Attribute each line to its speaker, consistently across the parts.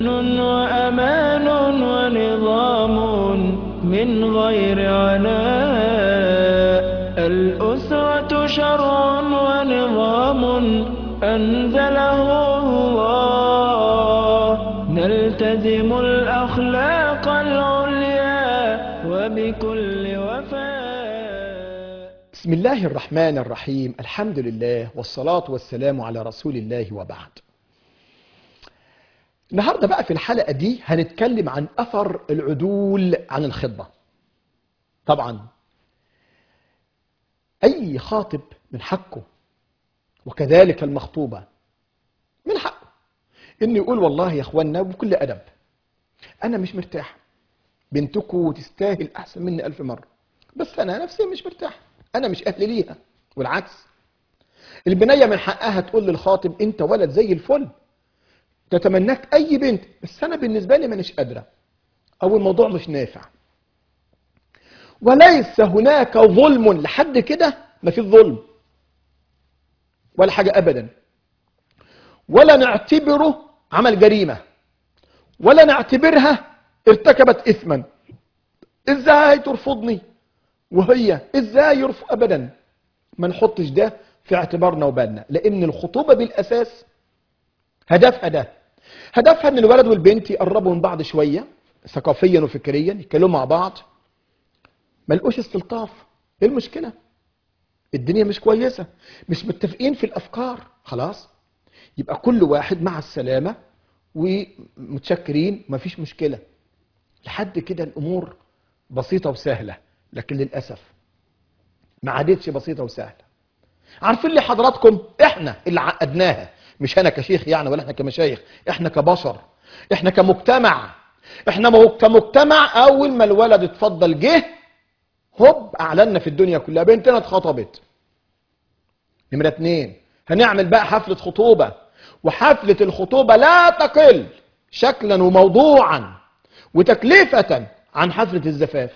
Speaker 1: وأمان ونظام من غير عناء الأسرة شرع ونظام أنزله الله نلتزم الأخلاق العليا وبكل وفاء
Speaker 2: بسم الله الرحمن الرحيم الحمد لله والصلاة والسلام على رسول الله وبعد النهاردة بقى في الحلقة دي هنتكلم عن أثر العدول عن الخطبة طبعا أي خاطب من حقه وكذلك المخطوبة من حقه إنه يقول والله يا أخوانا بكل أدب أنا مش مرتاح بنتكم تستاهل أحسن مني ألف مرة بس أنا نفسي مش مرتاح أنا مش أهل ليها والعكس البنية من حقها تقول للخاطب أنت ولد زي الفل تتمناك أي بنت بس أنا بالنسبة لي مانيش قادرة أو الموضوع مش نافع وليس هناك ظلم لحد كده ما في ظلم ولا حاجة أبدا ولا نعتبره عمل جريمة ولا نعتبرها ارتكبت إثما إزاي ترفضني وهي إزاي يرفض أبدا ما نحطش ده في اعتبارنا وبالنا لأن الخطوبة بالأساس هدفها ده هدفها ان الولد والبنت يقربوا من بعض شويه ثقافيا وفكريا يتكلموا مع بعض ما لقوش استلطاف ايه المشكله الدنيا مش كويسه مش متفقين في الافكار خلاص يبقى كل واحد مع السلامه ومتشكرين مفيش مشكله لحد كده الامور بسيطه وسهله لكن للاسف ما عادتش بسيطه وسهله عارفين لي حضراتكم احنا اللي عقدناها مش انا كشيخ يعني ولا احنا كمشايخ احنا كبشر احنا كمجتمع احنا مو- كمجتمع اول ما الولد اتفضل جه هوب اعلنا في الدنيا كلها بنتنا اتخطبت نمرة اتنين هنعمل بقى حفلة خطوبة وحفلة الخطوبة لا تقل شكلا وموضوعا وتكلفة عن حفلة الزفاف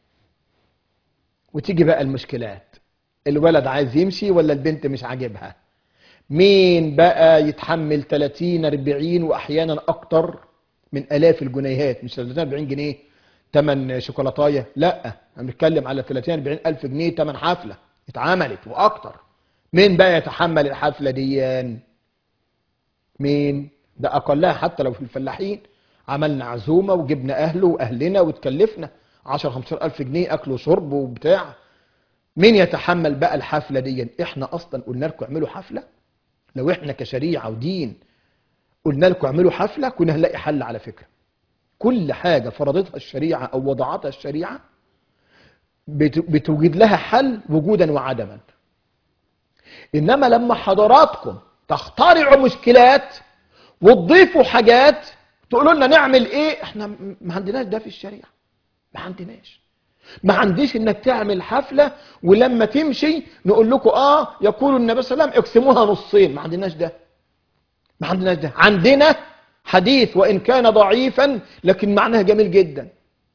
Speaker 2: وتيجي بقى المشكلات الولد عايز يمشي ولا البنت مش عاجبها مين بقى يتحمل 30 40 واحيانا اكتر من الاف الجنيهات مش 30 40 جنيه تمن شوكولاتايه لا انا بنتكلم على 30 40 الف جنيه تمن حفله اتعملت واكتر مين بقى يتحمل الحفله دي مين ده اقلها حتى لو في الفلاحين عملنا عزومه وجبنا اهله واهلنا وتكلفنا 10 15 الف جنيه اكل وشرب وبتاع مين يتحمل بقى الحفله دي احنا اصلا قلنا لكم اعملوا حفله لو احنا كشريعه ودين قلنا لكم اعملوا حفله كنا هنلاقي حل على فكره كل حاجه فرضتها الشريعه او وضعتها الشريعه بت- بتوجد لها حل وجودا وعدما انما لما حضراتكم تخترعوا مشكلات وتضيفوا حاجات تقولوا لنا نعمل ايه احنا م- ما عندناش ده في الشريعه ما عندناش ما عنديش انك تعمل حفلة ولما تمشي نقول لكم اه يقول النبي صلى الله عليه وسلم اقسموها نصين ما عندناش ده ما عندناش ده عندنا حديث وان كان ضعيفا لكن معناه جميل جدا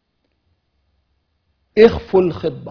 Speaker 2: اخفوا الخطبة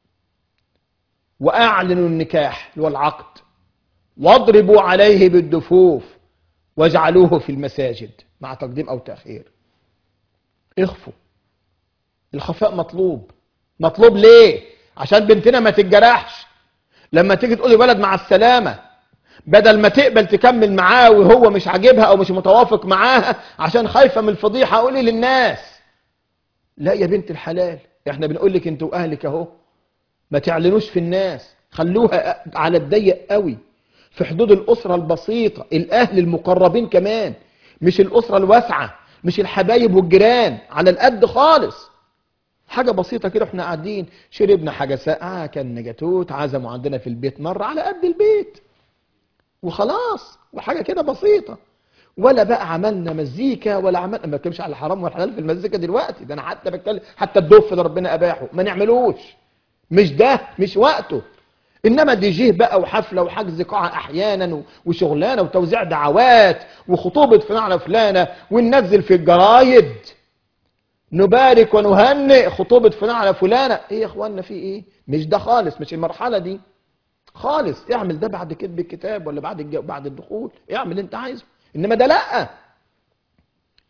Speaker 2: واعلنوا النكاح اللي هو العقد واضربوا عليه بالدفوف واجعلوه في المساجد مع تقديم او تاخير اخفوا الخفاء مطلوب مطلوب ليه عشان بنتنا ما تتجرحش لما تيجي تقولي ولد مع السلامة بدل ما تقبل تكمل معاه وهو مش عاجبها او مش متوافق معاها عشان خايفة من الفضيحة قولي للناس لا يا بنت الحلال احنا بنقول لك انت واهلك اهو ما تعلنوش في الناس خلوها على الضيق قوي في حدود الأسرة البسيطة الأهل المقربين كمان مش الأسرة الواسعة مش الحبايب والجيران على القد خالص حاجة بسيطة كده احنا قاعدين شربنا حاجة ساقعة كان جاتوت عزموا عندنا في البيت مرة على قد البيت وخلاص وحاجة كده بسيطة ولا بقى عملنا مزيكا ولا عملنا ما بتكلمش على الحرام والحلال في المزيكا دلوقتي ده انا حتى بتكلم حتى الدف اللي ربنا اباحه ما نعملوش مش ده مش وقته انما دي جيه بقى وحفله وحجز قاعه احيانا و- وشغلانه وتوزيع دعوات وخطوبه فلانه فلانه وننزل في الجرايد نبارك ونهنئ خطوبه فلان على فلانه ايه يا اخوانا في ايه مش ده خالص مش المرحله دي خالص اعمل ده بعد كتب الكتاب ولا بعد الج... بعد الدخول اعمل اللي انت عايزه انما ده لا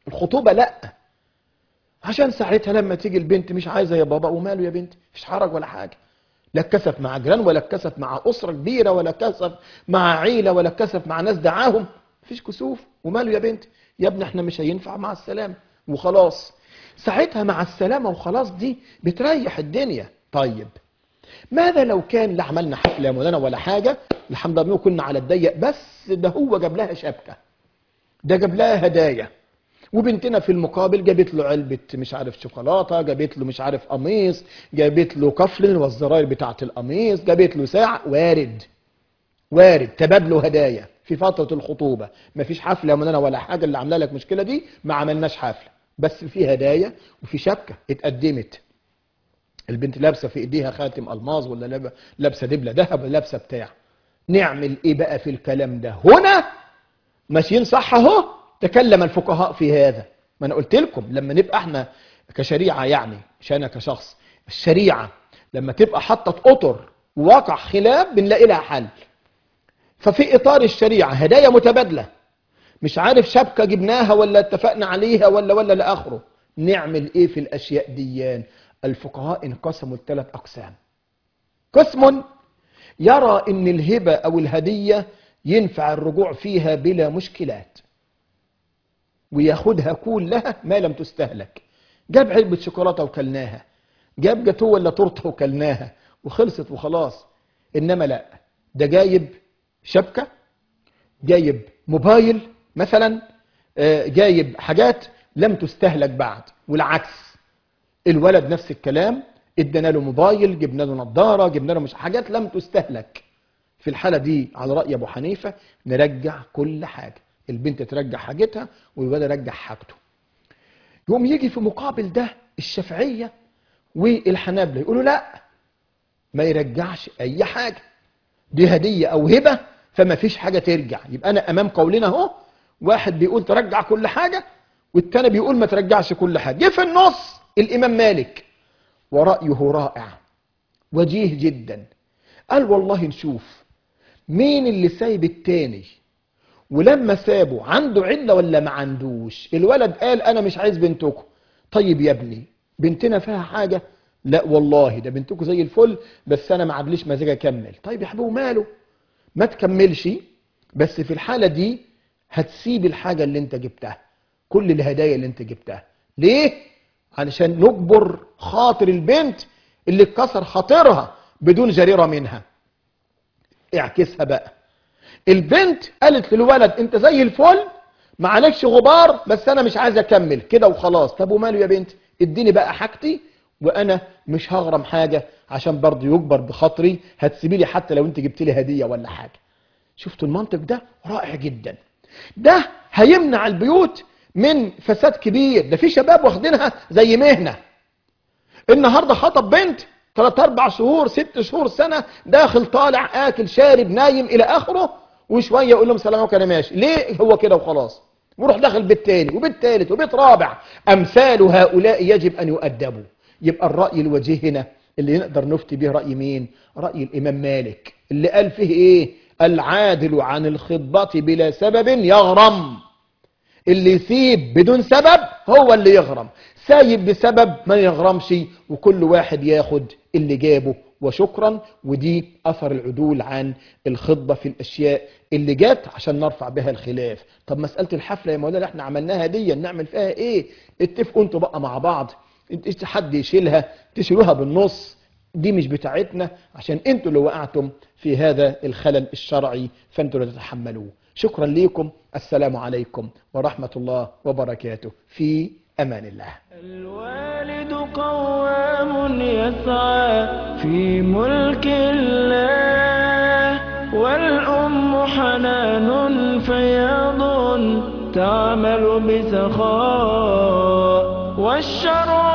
Speaker 2: الخطوبة لا عشان ساعتها لما تيجي البنت مش عايزة يا بابا وماله يا بنت مفيش حرج ولا حاجة لا اتكسف مع جيران ولا اتكسف مع أسرة كبيرة ولا اتكسف مع عيلة ولا اتكسف مع ناس دعاهم مفيش كسوف وماله يا بنت يا ابني احنا مش هينفع مع السلامة وخلاص ساعتها مع السلامة وخلاص دي بتريح الدنيا طيب ماذا لو كان لا عملنا حفلة يا مولانا ولا حاجة الحمد لله كنا على الضيق بس ده هو جاب لها شبكة ده جاب لها هدايا وبنتنا في المقابل جابت له علبة مش عارف شوكولاتة جابت له مش عارف قميص جابت له كفل والزراير بتاعة القميص جابت له ساعة وارد وارد تبادلوا هدايا في فترة الخطوبة مفيش حفلة يا مولانا ولا حاجة اللي عامله لك مشكلة دي ما عملناش حفلة بس في هدايا وفي شبكة اتقدمت البنت لابسه في ايديها خاتم الماظ ولا لاب- لابسه دبله ذهب ولا لابسه بتاع نعمل ايه بقى في الكلام ده هنا ماشيين صح اهو تكلم الفقهاء في هذا ما انا قلت لكم لما نبقى احنا كشريعه يعني مش انا كشخص الشريعه لما تبقى حاطه اطر وواقع خلاف بنلاقي لها حل ففي اطار الشريعه هدايا متبادله مش عارف شبكه جبناها ولا اتفقنا عليها ولا ولا لاخره نعمل ايه في الاشياء ديان الفقهاء انقسموا لثلاث اقسام قسم يرى ان الهبه او الهديه ينفع الرجوع فيها بلا مشكلات وياخدها كلها ما لم تستهلك جاب علبه شوكولاته وكلناها جاب جاتوه ولا تورته وكلناها وخلصت وخلاص انما لا ده جايب شبكه جايب موبايل مثلا آه، جايب حاجات لم تستهلك بعد والعكس الولد نفس الكلام ادينا له موبايل جبنا له نظاره جبنا له مش حاجات لم تستهلك في الحاله دي على راي ابو حنيفه نرجع كل حاجه البنت ترجع حاجتها والولد يرجع حاجته يقوم يجي في مقابل ده الشافعيه والحنابله يقولوا لا ما يرجعش اي حاجه دي هديه او هبه فما فيش حاجه ترجع يبقى انا امام قولنا اهو واحد بيقول ترجع كل حاجه والتاني بيقول ما ترجعش كل حاجه جه في النص الامام مالك ورايه رائع وجيه جدا قال والله نشوف مين اللي سايب التاني ولما سابه عنده عله ولا ما عندوش الولد قال انا مش عايز بنتكم طيب يا ابني بنتنا فيها حاجه لا والله ده بنتكم زي الفل بس انا ما عادليش مزاج اكمل طيب يا حبيبي ماله ما تكملش بس في الحاله دي هتسيب الحاجه اللي انت جبتها كل الهدايا اللي انت جبتها ليه علشان نجبر خاطر البنت اللي اتكسر خاطرها بدون جريره منها اعكسها بقى البنت قالت للولد انت زي الفل ما عليكش غبار بس انا مش عايز اكمل كده وخلاص طب وماله يا بنت اديني بقى حاجتي وانا مش هغرم حاجه عشان برضه يجبر بخاطري هتسيبي لي حتى لو انت جبت لي هديه ولا حاجه شفتوا المنطق ده رائع جدا ده هيمنع البيوت من فساد كبير ده في شباب واخدينها زي مهنه النهارده خطب بنت ثلاث اربع شهور ست شهور سنه داخل طالع اكل شارب نايم الى اخره وشويه يقول لهم سلام عليكم انا ماشي ليه هو كده وخلاص ويروح داخل بيت تاني وبيت تالت وبيت رابع امثال هؤلاء يجب ان يؤدبوا يبقى الراي الوجيه هنا اللي نقدر نفتي به راي مين راي الامام مالك اللي قال فيه ايه العادل عن الخطبه بلا سبب يغرم اللي يسيب بدون سبب هو اللي يغرم سايب بسبب ما يغرمش وكل واحد ياخد اللي جابه وشكرا ودي اثر العدول عن الخطبه في الاشياء اللي جت عشان نرفع بها الخلاف طب مساله الحفله يا مولانا احنا عملناها دي نعمل فيها ايه اتفقوا انتوا بقى مع بعض انت- حد يشيلها تشيلوها بالنص دي مش بتاعتنا عشان انتوا اللي وقعتم في هذا الخلل الشرعي فانتوا اللي تتحملوه شكرا ليكم السلام عليكم ورحمه الله وبركاته في امان الله
Speaker 1: الوالد قوام يسعى في ملك الله والأم حنان فياض تعمل بسخاء والشرع